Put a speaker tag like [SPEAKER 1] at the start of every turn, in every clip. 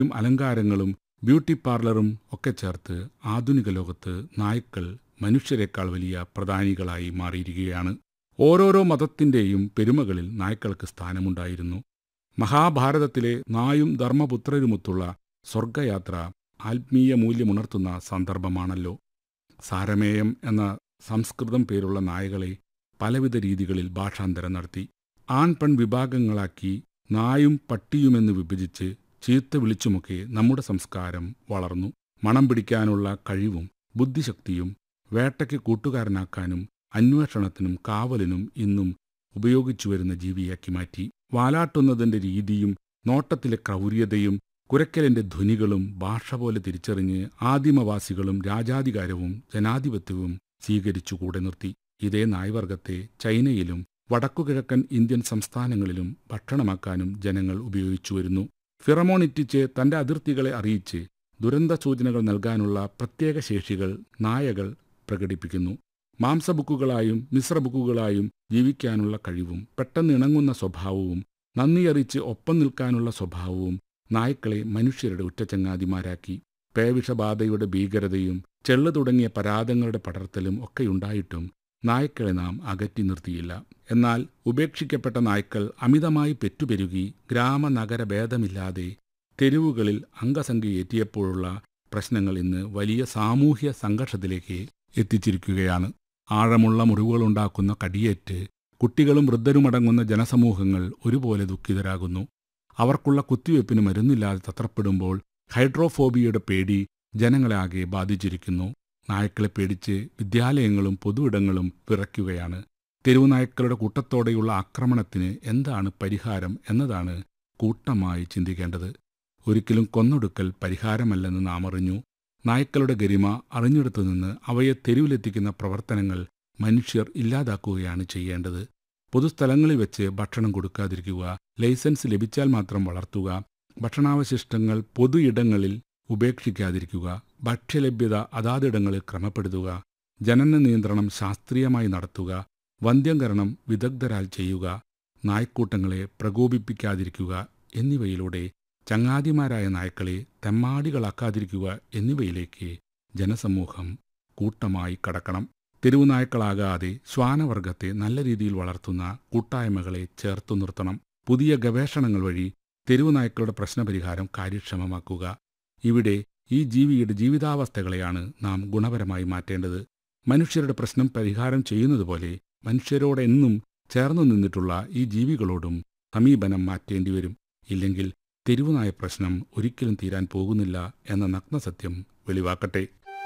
[SPEAKER 1] അലങ്കാരങ്ങളും beauty പാർലറും ഒക്കെ ചേർത്ത് ആധുനിക ലോകത്ത് നായ്ക്കൾ മനുഷ്യരെക്കാൾ വലിയ പ്രധാനികളായി മാറിയിരിക്കുകയാണ് ഓരോരോ മതത്തിന്റെയും പെരുമകളിൽ നായ്ക്കൾക്ക് സ്ഥാനമുണ്ടായിരുന്നു മഹാഭാരതത്തിലെ നായും ധർമ്മപുത്രരുമൊത്തുള്ള സ്വർഗയാത്ര ആത്മീയ മൂല്യമുണർത്തുന്ന സന്ദർഭമാണല്ലോ സാരമേയം എന്ന സംസ്കൃതം പേരുള്ള നായകളെ പലവിധ രീതികളിൽ ഭാഷാന്തരം നടത്തി ആൺ പെൺ വിഭാഗങ്ങളാക്കി നായും പട്ടിയുമെന്ന് വിഭജിച്ച് ചീത്ത വിളിച്ചുമൊക്കെ നമ്മുടെ സംസ്കാരം വളർന്നു മണം പിടിക്കാനുള്ള കഴിവും ബുദ്ധിശക്തിയും വേട്ടയ്ക്ക് കൂട്ടുകാരനാക്കാനും അന്വേഷണത്തിനും കാവലിനും ഇന്നും ഉപയോഗിച്ചു വരുന്ന ജീവിയാക്കി മാറ്റി വാലാട്ടുന്നതിന്റെ രീതിയും നോട്ടത്തിലെ ക്രൗര്യതയും കുരക്കലിന്റെ ധ്വനികളും ഭാഷ പോലെ തിരിച്ചറിഞ്ഞ് ആദിമവാസികളും രാജാധികാരവും ജനാധിപത്യവും സ്വീകരിച്ചു കൂടെ നിർത്തി ഇതേ നായ്വർഗത്തെ ചൈനയിലും വടക്കുകിഴക്കൻ ഇന്ത്യൻ സംസ്ഥാനങ്ങളിലും ഭക്ഷണമാക്കാനും ജനങ്ങൾ ഉപയോഗിച്ചു വരുന്നു ഫിറമോൺ ഇറ്റിച്ച് തന്റെ അതിർത്തികളെ അറിയിച്ച് ദുരന്ത സൂചനകൾ നൽകാനുള്ള പ്രത്യേക ശേഷികൾ നായകൾ പ്രകടിപ്പിക്കുന്നു മാംസബുക്കുകളായും മിശ്രബുക്കുകളായും ജീവിക്കാനുള്ള കഴിവും പെട്ടെന്ന് ഇണങ്ങുന്ന സ്വഭാവവും നന്ദിയറിയിച്ച് ഒപ്പം നിൽക്കാനുള്ള സ്വഭാവവും നായ്ക്കളെ മനുഷ്യരുടെ ഉറ്റച്ചങ്ങാതിമാരാക്കി പേവിഷബാധയുടെ ഭീകരതയും ചെള്ളു തുടങ്ങിയ പരാതങ്ങളുടെ പടർത്തലും ഒക്കെയുണ്ടായിട്ടും നായ്ക്കളെ നാം അകറ്റി നിർത്തിയില്ല എന്നാൽ ഉപേക്ഷിക്കപ്പെട്ട നായ്ക്കൾ അമിതമായി പെറ്റുപെരുകി ഗ്രാമനഗര ഭേദമില്ലാതെ തെരുവുകളിൽ അംഗസംഖ്യയേറ്റിയപ്പോഴുള്ള പ്രശ്നങ്ങൾ ഇന്ന് വലിയ സാമൂഹ്യ സംഘർഷത്തിലേക്ക് എത്തിച്ചിരിക്കുകയാണ് ആഴമുള്ള മുറിവുകളുണ്ടാക്കുന്ന കടിയേറ്റ് കുട്ടികളും വൃദ്ധരുമടങ്ങുന്ന ജനസമൂഹങ്ങൾ ഒരുപോലെ ദുഃഖിതരാകുന്നു അവർക്കുള്ള കുത്തിവയ്പ്പിന് മരുന്നില്ലാതെ തത്രപ്പെടുമ്പോൾ ഹൈഡ്രോഫോബിയയുടെ പേടി ജനങ്ങളെ ആകെ ബാധിച്ചിരിക്കുന്നു നായ്ക്കളെ പേടിച്ച് വിദ്യാലയങ്ങളും പൊതുയിടങ്ങളും വിറയ്ക്കുകയാണ് തെരുവുനായ്ക്കളുടെ കൂട്ടത്തോടെയുള്ള ആക്രമണത്തിന് എന്താണ് പരിഹാരം എന്നതാണ് കൂട്ടമായി ചിന്തിക്കേണ്ടത് ഒരിക്കലും കൊന്നൊടുക്കൽ പരിഹാരമല്ലെന്ന് നാം അറിഞ്ഞു നായ്ക്കളുടെ ഗരിമ അറിഞ്ഞെടുത്തു നിന്ന് അവയെ തെരുവിലെത്തിക്കുന്ന പ്രവർത്തനങ്ങൾ മനുഷ്യർ ഇല്ലാതാക്കുകയാണ് ചെയ്യേണ്ടത് പൊതുസ്ഥലങ്ങളിൽ വെച്ച് ഭക്ഷണം കൊടുക്കാതിരിക്കുക ലൈസൻസ് ലഭിച്ചാൽ മാത്രം വളർത്തുക ഭക്ഷണാവശിഷ്ടങ്ങൾ പൊതു ഇടങ്ങളിൽ ഉപേക്ഷിക്കാതിരിക്കുക ഭക്ഷ്യലഭ്യത അതാതിടങ്ങളിൽ ക്രമപ്പെടുത്തുക ജനന നിയന്ത്രണം ശാസ്ത്രീയമായി നടത്തുക വന്ധ്യംകരണം വിദഗ്ധരാൽ ചെയ്യുക നായ്ക്കൂട്ടങ്ങളെ പ്രകോപിപ്പിക്കാതിരിക്കുക എന്നിവയിലൂടെ ചങ്ങാതിമാരായ നായ്ക്കളെ തെമ്മാടികളാക്കാതിരിക്കുക എന്നിവയിലേക്ക് ജനസമൂഹം കൂട്ടമായി കടക്കണം തെരുവുനായ്ക്കളാകാതെ ശ്വാനവർഗത്തെ നല്ല രീതിയിൽ വളർത്തുന്ന കൂട്ടായ്മകളെ ചേർത്തു നിർത്തണം പുതിയ ഗവേഷണങ്ങൾ വഴി തെരുവുനായ്ക്കളുടെ പ്രശ്നപരിഹാരം കാര്യക്ഷമമാക്കുക ഇവിടെ ഈ ജീവിയുടെ ജീവിതാവസ്ഥകളെയാണ് നാം ഗുണപരമായി മാറ്റേണ്ടത് മനുഷ്യരുടെ പ്രശ്നം പരിഹാരം ചെയ്യുന്നതുപോലെ മനുഷ്യരോടെന്നും ചേർന്നു നിന്നിട്ടുള്ള ഈ ജീവികളോടും സമീപനം മാറ്റേണ്ടി വരും ഇല്ലെങ്കിൽ തെരുവുനായ പ്രശ്നം ഒരിക്കലും തീരാൻ പോകുന്നില്ല എന്ന നഗ്നസത്യം വെളിവാക്കട്ടെ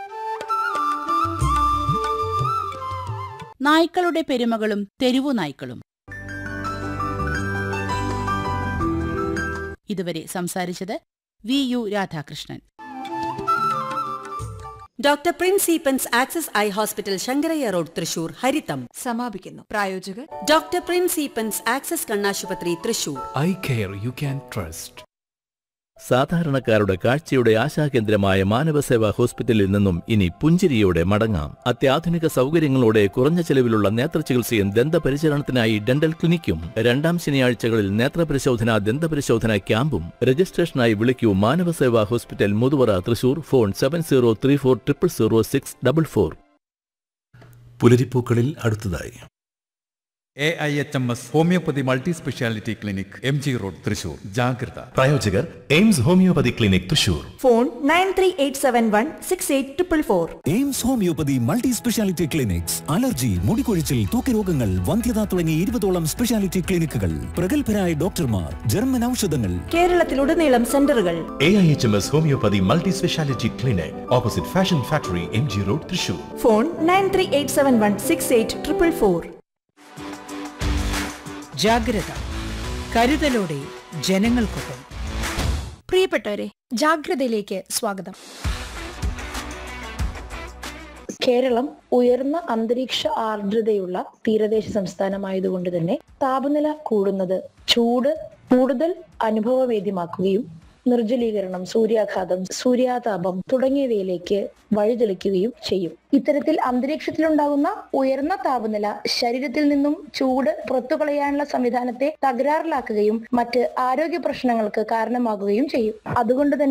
[SPEAKER 2] നായ്ക്കളുടെ പെരുമകളും തെരുവു നായ്ക്കളും ഇതുവരെ സംസാരിച്ചത് V U Radhakrishnan
[SPEAKER 3] doctor Prince Eappen's access eye hospital Sankaraiah road Thrissur Haritham
[SPEAKER 4] സമാപിക്കുന്നു പ്രായോജകർ
[SPEAKER 3] ഡോക്ടർ പ്രിൻസ് ഈപ്പൻസ് ആക്സസ് കണ്ണാശുപത്രി Thrissur
[SPEAKER 5] eye care you can trust
[SPEAKER 6] സാധാരണക്കാരുടെ കാഴ്ചയുടെ ആശാകേന്ദ്രമായ മാനവസേവാ ഹോസ്പിറ്റലിൽ നിന്നും ഇനി പുഞ്ചിരിയോടെ മടങ്ങാം അത്യാധുനിക സൗകര്യങ്ങളോടെ കുറഞ്ഞ ചെലവിലുള്ള നേത്രചികിത്സയും ദന്തപരിചരണത്തിനായി ഡെന്റൽ ക്ലിനിക്കും രണ്ടാം ശനിയാഴ്ചകളിൽ നേത്രപരിശോധന ദന്തപരിശോധന ക്യാമ്പും രജിസ്ട്രേഷനായി വിളിക്കൂ Manavaseva hospital Muthuvara Thrissur phone seven zero three four triple zero six double four
[SPEAKER 7] പുലരിപ്പൂക്കളിൽ അടുത്തതായി
[SPEAKER 5] A I H M S homoeopathy multi speciality clinic M G road Thrissur Jagratha
[SPEAKER 7] പ്രായോജകർ AIMS homoeopathy clinic Thrissur
[SPEAKER 4] phone nine three eight seven one six eight triple four
[SPEAKER 8] AIMS homoeopathy multi speciality clinics allergy മുടികൊഴിച്ചിൽ തൂക്കരോഗങ്ങൾ വന്ധ്യത തുടങ്ങി ഇരുപതോളം speciality ക്ലിനിക്കുകൾ പ്രഗത്ഭരായ ഡോക്ടർമാർ German ഔഷധങ്ങൾ
[SPEAKER 4] കേരളത്തിലുടനീളം സെന്ററുകൾ
[SPEAKER 7] A I H M S homoeopathy multi speciality clinic opposite fashion factory M G road Thrissur
[SPEAKER 4] phone nine three eight seven one six eight triple four
[SPEAKER 9] Jagratha കരുതലോടെ ജനങ്ങൾക്കൊപ്പം
[SPEAKER 10] പ്രിയപ്പെട്ടവരെ ജാഗ്രതയിലേക്ക് സ്വാഗതം കേരളം ഉയർന്ന അന്തരീക്ഷ ആർദ്രതയുള്ള തീരദേശ സംസ്ഥാനമായതുകൊണ്ട് തന്നെ താപനില കൂടുന്നത് ചൂട് കൂടുതൽ അനുഭവവേദ്യമാക്കുകയും നിർജ്ജലീകരണം സൂര്യാഘാതം സൂര്യാതാപം തുടങ്ങിയവയിലേക്ക് വഴിതെളിക്കുകയും ചെയ്യും ഇത്തരത്തിൽ അന്തരീക്ഷത്തിലുണ്ടാകുന്ന ഉയർന്ന താപനില ശരീരത്തിൽ നിന്നും ചൂട് പുറത്തുകളയാനുള്ള സംവിധാനത്തെ തകരാറിലാക്കുകയും മറ്റ് ആരോഗ്യ പ്രശ്നങ്ങൾക്ക് കാരണമാകുകയും ചെയ്യും അതുകൊണ്ട് തന്നെ